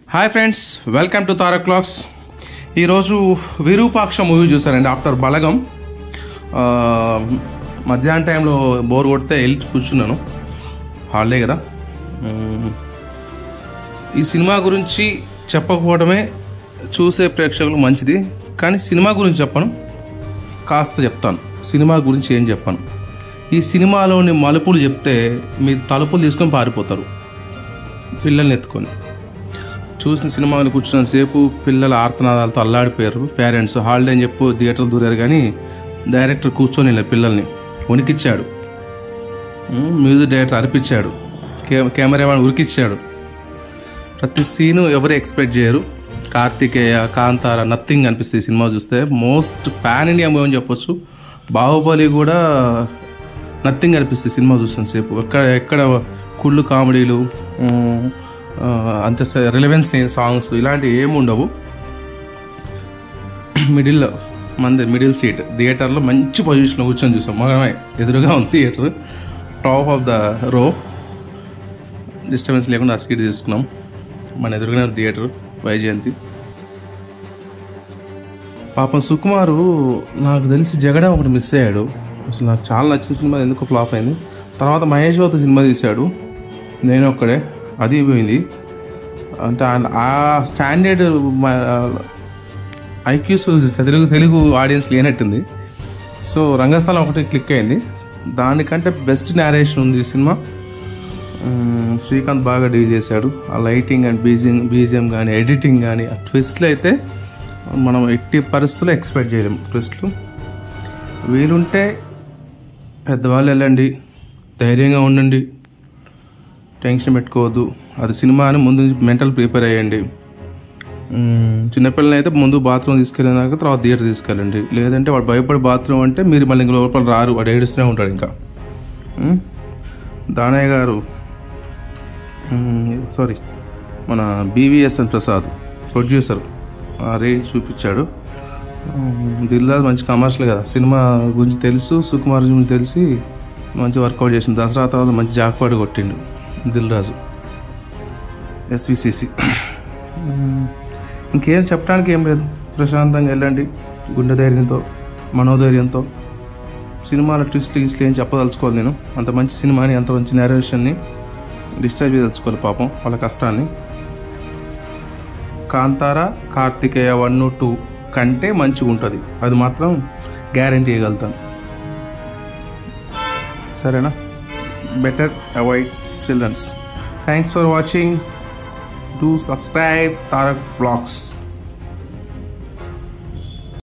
Hi friends welcome to Tarak vlogs ఈరోజు Virupaksha movie చూసానండి after Balagam ఆ, మధ్యాహ్నం టైంలో బోర్ కొడితే వెళ్ళి కూర్చున్నాను హాలిడే కదా మ్మ్. ఈ సినిమా గురించి చెప్పకపోవడమే చూసే ప్రేక్షకులకు మంచిది కానీ సినిమా గురించి చెప్పను కాస్త చెప్తాను సినిమా గురించి ఏం చెప్పను ఈ సినిమాలోని మలుపులు చెప్తే మీరు తలుపులు తీసుకొని పారిపోతారు పిల్లల్ని ఎత్తుకొని చూసిన సినిమాని కూర్చున్న సేపు పిల్లల ఆర్తనాదాలతో అల్లాడిపోయారు పేరెంట్స్ హాలిడే అని చెప్పు థియేటర్ దూరారు కానీ డైరెక్టర్ కూర్చొని వెళ్ళారు పిల్లల్ని వణికిచ్చాడు ఉమ్, మ్యూజిక్ డైరెక్టర్ అరిపించాడు కే కెమెరామెన్ ఉరికిచ్చాడు ప్రతి సీను ఎవరు ఎక్స్పెక్ట్ చేయరు కార్తికేయ కాంతార నథింగ్ అనిపిస్తుంది ఈ సినిమా చూస్తే మోస్ట్ పాన్ ఇండియా మూవీ అని చెప్పొచ్చు బాహుబలి కూడా నథింగ్ అనిపిస్తుంది సినిమా చూస్తున్న సేపు ఎక్కడ ఎక్కడ కుళ్ళు కామెడీలు ఉమ్, ఆ, అంత రిలవెన్స్ లేని సాంగ్స్ ఇలాంటివి ఏమి ఉండవు మిడిల్లో మంది మిడిల్ సీట్ థియేటర్లో మంచి పొజిషన్లో కూర్చొని చూసాం మనమే ఎదురుగా ఉంది theatre top of the row disturbance లేకుండా ఆ సీట్ తీసుకున్నాం మన ఎదురుగానే ఉంది థియేటర్ వైజయంతి పాపం సుకుమారు నాకు తెలిసి జగడం ఒకటి మిస్ అయ్యాడు అసలు నాకు చాలా నచ్చిన సినిమా ఎందుకు ఫ్లాప్ అయింది తర్వాత మహేష్ బాబుతో సినిమా తీశాడు నేను ఒక్కడే అది పోయింది అంటే ఆయన- ఆ standard IQs Telugu Telugu audience లేనట్టుంది సో రంగస్థలం ఒకటి క్లిక్ అయింది దానికంటే బెస్ట్ నేరేషన్ ఉంది ఈ సినిమా మ్మ్, శ్రీకాంత్ బాగా డీల్ చేశాడు ఆ లైటింగ్ అండ్ బీజియం బీజియం కానీ ఎడిటింగ్ కానీ ఆ ట్విస్ట్లు అయితే మనం ఎట్టి పరిస్థితుల్లో ఎక్స్పెక్ట్ చేయలేం ట్విస్ట్లు వీలుంటే పెద్దవాళ్ళు వెళ్ళండి ధైర్యంగా ఉండండి టెన్షన్ పెట్టుకోవద్దు అది సినిమా అని ముందు మెంటల్ ప్రిపేర్ అయ్యండి మ్మ్, చిన్నపిల్లల్ని అయితే ముందు బాత్రూమ్ తీసుకెళ్ళినాక తర్వాత థియేటర్ తీసుకెళ్ళండి లేదంటే వాడు భయపడి బాత్రూమ్ అంటే మీరు మళ్ళీ ఇంక లోపల రారు వాడు ఏడుస్తూనే ఉంటాడు ఇంకా మ్మ్? దానయ్య గారు సారీ మన బీవీఎస్ఎన్ ప్రసాద్ ప్రొడ్యూసర్ ఆ రేంజ్ చూపించాడు దిల్లా మంచి కమర్షియల్ కదా సినిమా గురించి తెలుసు సుకుమార్ గురించి తెలిసి మంచి వర్కౌట్ చేసింది దసరా తర్వాత మంచి జాక్పాటు కొట్టిండు దిల్ రాజు ఎస్విసిసి ఇంకేం చెప్పడానికి ఏం లేదు ప్రశాంతంగా వెళ్ళండి గుండె ధైర్యంతో మనోధైర్యంతో సినిమాల ట్విస్ట్లు గిస్ట్లు ఏం చెప్పదలుచుకోవాలి నేను అంత మంచి సినిమాని అంత మంచి నేరేషన్ని డిస్టర్బ్ చేయదలుచుకోవాలి పాపం వాళ్ళ కష్టాన్ని కాంతార కార్తికేయ వన్ టూ కంటే మంచిగా ఉంటుంది అది మాత్రం గ్యారంటీ ఇవ్వగలుగుతాను సరేనా better avoid children's thanks for watching do subscribe Tarak blogs